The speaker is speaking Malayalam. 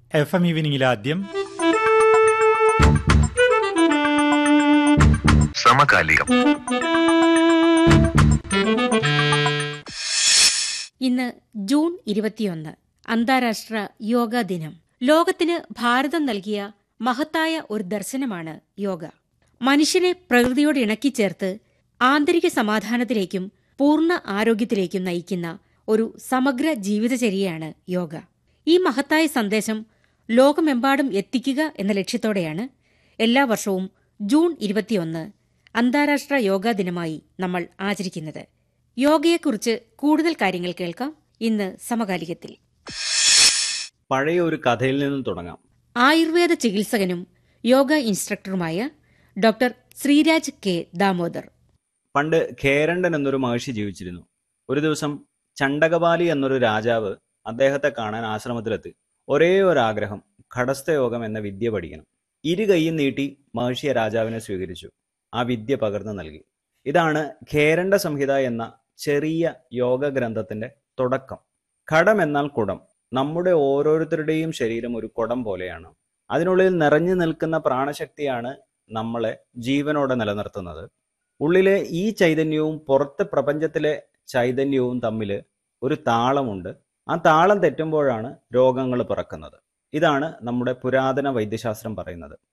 എഫ് എം ഈവനിങ്ങിൽ ആദ്യം സമകാലികം ഇന്ന് ജൂൺ ഇരുപത്തിയൊന്ന് അന്താരാഷ്ട്ര യോഗാ ദിനം ലോകത്തിന് ഭാരതം നൽകിയ മഹത്തായ ഒരു ദർശനമാണ് യോഗ മനുഷ്യനെ പ്രകൃതിയോട് ഇണക്കിച്ചേർത്ത് ആന്തരിക സമാധാനത്തിലേക്കും പൂർണ്ണ ആരോഗ്യത്തിലേക്കും നയിക്കുന്ന ഒരു സമഗ്ര ജീവിതചര്യയാണ് യോഗ ഈ മഹത്തായ സന്ദേശം ലോകമെമ്പാടും എത്തിക്കുക എന്ന ലക്ഷ്യത്തോടെയാണ് എല്ലാ വർഷവും ജൂൺ ഇരുപത്തിയൊന്ന് അന്താരാഷ്ട്ര യോഗാ ദിനമായി നമ്മൾ ആചരിക്കുന്നത് യോഗയെക്കുറിച്ച് കൂടുതൽ കാര്യങ്ങൾ കേൾക്കാം ഇന്ന് സമകാലികത്തിൽ പഴയ ഒരു കഥയിൽ നിന്നും തുടങ്ങാം ആയുർവേദ ചികിത്സകനും യോഗ ഇൻസ്ട്രക്ടറുമായ ഡോക്ടർ ശ്രീരാജ് കെ ദാമോദർ പണ്ട് ഖേരണ്ടൻ എന്നൊരു മഹർഷി ജീവിച്ചിരുന്നു ഒരു ദിവസം ചണ്ടകപാലി എന്നൊരു രാജാവ് അദ്ദേഹത്തെ കാണാൻ ആശ്രമത്തിലെത്തി ഒരേ ഒരു ആഗ്രഹം ഘടസ്ഥയോഗം എന്ന വിദ്യ പഠിക്കണം ഇരു കൈയും നീട്ടി മഹർഷിയെ രാജാവിനെ സ്വീകരിച്ചു ആ വിദ്യ പകർന്നു നൽകി ഇതാണ് ഖേരണ്ട സംഹിത എന്ന ചെറിയ യോഗ ഗ്രന്ഥത്തിന്റെ തുടക്കം ഘടം എന്നാൽ കുടം നമ്മുടെ ഓരോരുത്തരുടെയും ശരീരം ഒരു കുടം പോലെയാണ് അതിനുള്ളിൽ നിറഞ്ഞു നിൽക്കുന്ന പ്രാണശക്തിയാണ് നമ്മളെ ജീവനോടെ നിലനിർത്തുന്നത് ഉള്ളിലെ ഈ ചൈതന്യവും പുറത്തെ പ്രപഞ്ചത്തിലെ ചൈതന്യവും തമ്മിൽ ഒരു താളമുണ്ട് ആ താളം തെറ്റുമ്പോഴാണ് രോഗങ്ങൾ പിറക്കുന്നത് ഇതാണ് നമ്മുടെ പുരാതന വൈദ്യശാസ്ത്രം പറയുന്നത്